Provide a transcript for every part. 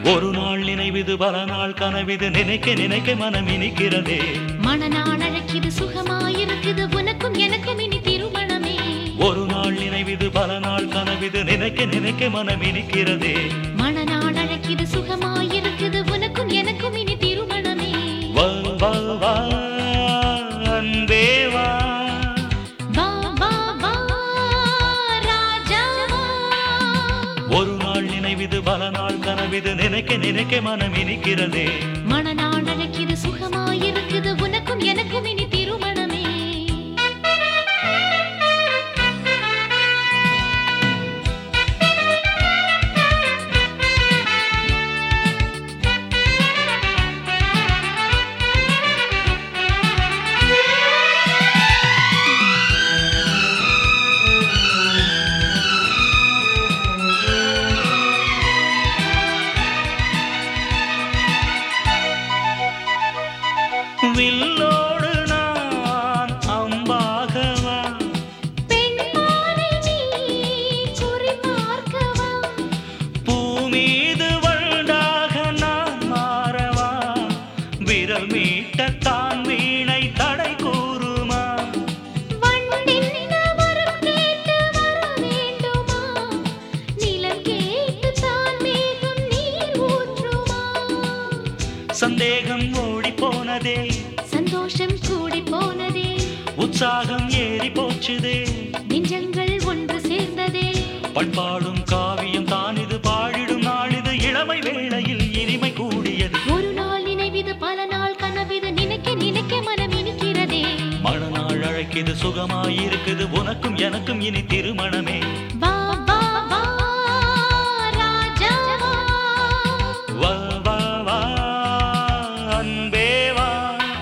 ஒரு நாள் நினைவிது பல நாள் கனவிது நினைக்க நினைக்க மனம் இனிக்கிறதே மனநாள் அழைக்குது சுகமாயிருக்குது உனக்கும் எனக்கும் இனி திருமணமே ஒரு நாள் நினைவிது பல நாள் கனவிது நினைக்க நினைக்க மனம் இனிக்கிறதே மனநாள் அழைக்குது சுகமாயிருக்குது உனக்கும் எனக்கும் இனி திருமணமே வா வா வா அன்பே வா வா வா வா ராஜா வா. ஒரு நாள் நினைவிது பல நாள் கனவிது நினைக்க நினைக்க மனம் இனிக்கிறதே மனநாள் அழைக்குது சுகமாயிருக்குது உனக்கும் எனக்கும் இனி திருமணமே வில்லோடு நான் அம்பாகவா பெண்மானை நீ குறிபார்க்கவா பூமீது வண்டாக நான் மாறவா விரல் மீட்டத்தான் வீணை தடை கூறுமா வண்டின் வரம் கேட்டு வர வேண்டுமா நிலம் கேட்டு தான் மேகம் நீர் ஊற்றுமா சந்தேகம் ஓடி போனதே சந்தோஷம் கூடி போனதே உற்சாகம் ஏறி போச்சுதே நெஞ்சங்கள் ஒன்று சேர்ந்ததே பண்பாடும் காவியம் தான் இது பாடிடும் நாளிது இளமை வேளையில் இனிமை கூடியது ஒரு நாள் நினைவிது பல நாள் கனவிது நினைக்க நினைக்க மனம் இனிக்கிறதே மணநாள் அழைக்குது சுகமாயிருக்குது உனக்கும் எனக்கும் இனி திருமணமே வா வா வா ராஜா வா. வா வா வா அன்பே வா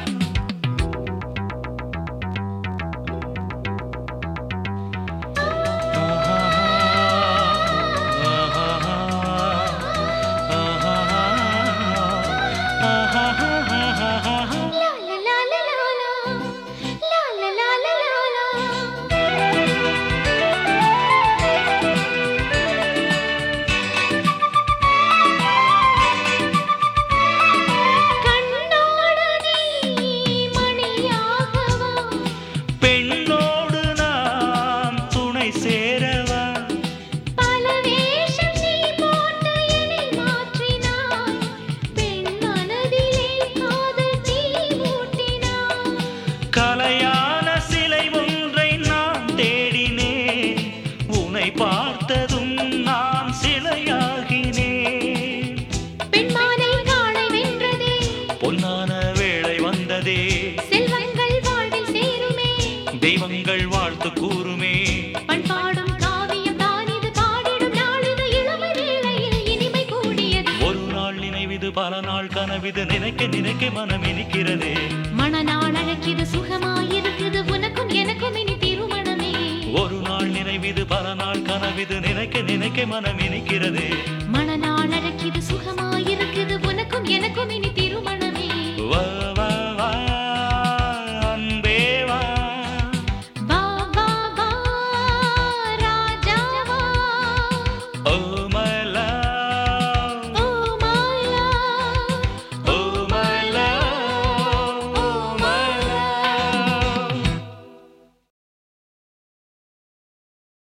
லா லா லா லா லா லா. லா லா லா லா லா லா. கண்ணோடு நீ மணியாகவா பெண்ணோடு நான் துணை சேரவா பல வேஷம் நீ போட்டு என்னை மாற்றினாய் பெண் மனதிலே காதல் தீ மூட்டினாய் கலையான சிலை ஒன்றை நான் தேடினேன் உன்னை பார்த்ததும் நான் சிலையாகினேன் பெண்மானை காணை வென்றதே பொன்னான வேளை வந்ததே செல்வங்கள் வாழ்வில் சேருமே தெய்வங்கள் வாழ்த்து கூறுமே பண்பாடும் காவியம் தான் இது பாடிடும் நாளிது இளமை வேளையில் இனிமை கூடியது ஒரு நாள் நினைவிது பல நாள் கனவிது நினைக்க நினைக்க மனம் இனிக்கிறதே மனநாள் அழைக்குது சுகமாயிருக்குது உனக்கும் எனக்கும் இனி திருமணமே ஒரு நாள் நினைவிது பல நாள் கனவிது நினைக்க நினைக்க மனம் இனிக்கிறதே மனநாள் அழைக்குது சுகமாயிருக்குது உனக்கும் எனக்கும் இனி திருமணமே வா